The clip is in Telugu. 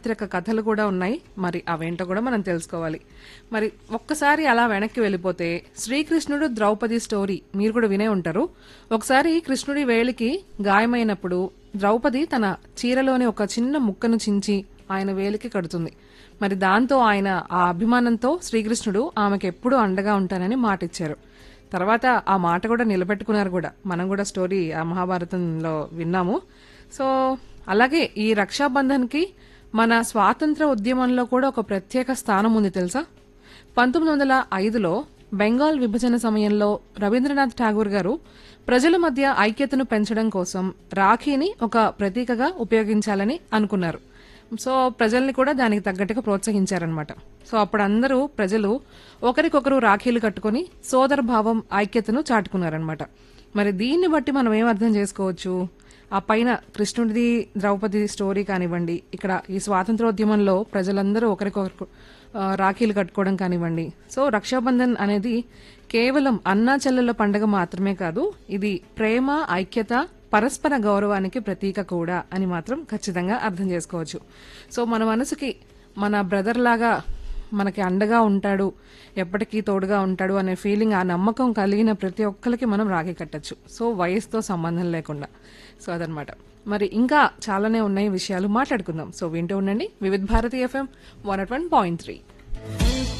చారిత్రక కథలు కూడా ఉన్నాయి మరి అవేంటో కూడా మనం తెలుసుకోవాలి మరి ఒక్కసారి అలా వెనక్కి వెళ్ళిపోతే శ్రీకృష్ణుడు ద్రౌపది స్టోరీ మీరు కూడా వినే ఉంటారు ఒకసారి కృష్ణుడి వేలికి గాయమైనప్పుడు ద్రౌపది తన చీరలోని ఒక చిన్న ముక్కను చించి ఆయన వేలికి కడుతుంది మరి దాంతో ఆయన ఆ అభిమానంతో శ్రీకృష్ణుడు ఆమెకు ఎప్పుడూ అండగా ఉంటానని మాటిచ్చారు తర్వాత ఆ మాట కూడా నిలబెట్టుకున్నారు కూడా మనం కూడా స్టోరీ ఆ మహాభారతంలో విన్నాము సో అలాగే ఈ రక్షాబంధన్కి మన స్వాతంత్ర ఉద్యమంలో కూడా ఒక ప్రత్యేక స్థానం ఉంది తెలుసా పంతొమ్మిది వందల ఐదులో బెంగాల్ విభజన సమయంలో రవీంద్రనాథ్ ఠాగూర్ గారు ప్రజల మధ్య ఐక్యతను పెంచడం కోసం రాఖీని ఒక ప్రతీకగా ఉపయోగించాలని అనుకున్నారు సో ప్రజల్ని కూడా దానికి తగ్గట్టుగా ప్రోత్సహించారనమాట సో అప్పుడు అందరూ ప్రజలు ఒకరికొకరు రాఖీలు కట్టుకొని సోదర భావం ఐక్యతను చాటుకున్నారనమాట మరి దీన్ని బట్టి మనం ఏం అర్థం చేసుకోవచ్చు ఆ పైన కృష్ణుడిది ద్రౌపది స్టోరీ కానివ్వండి ఇక్కడ ఈ స్వాతంత్రోద్యమంలో ప్రజలందరూ ఒకరికొకరు ఆ, రాఖీలు కట్టుకోవడం కానివ్వండి సో రక్షాబంధన్ అనేది కేవలం అన్నా చెల్లెల పండుగ మాత్రమే కాదు ఇది ప్రేమ ఐక్యత పరస్పర గౌరవానికి ప్రతీక కూడా అని మాత్రం ఖచ్చితంగా అర్థం చేసుకోవచ్చు సో మన మనసుకి మన బ్రదర్ లాగా మనకి అండగా ఉంటాడు ఎప్పటికీ తోడుగా ఉంటాడు అనే ఫీలింగ్ ఆ నమ్మకం కలిగిన ప్రతి ఒక్కరికి మనం రాఖీ కట్టచ్చు సో వయసుతో సంబంధం లేకుండా సో అదనమాట మరి ఇంకా చాలానే ఉన్నాయి విషయాలు మాట్లాడుకుందాం సో వింటూ ఉండండి Vividh Bharati FM one at one point three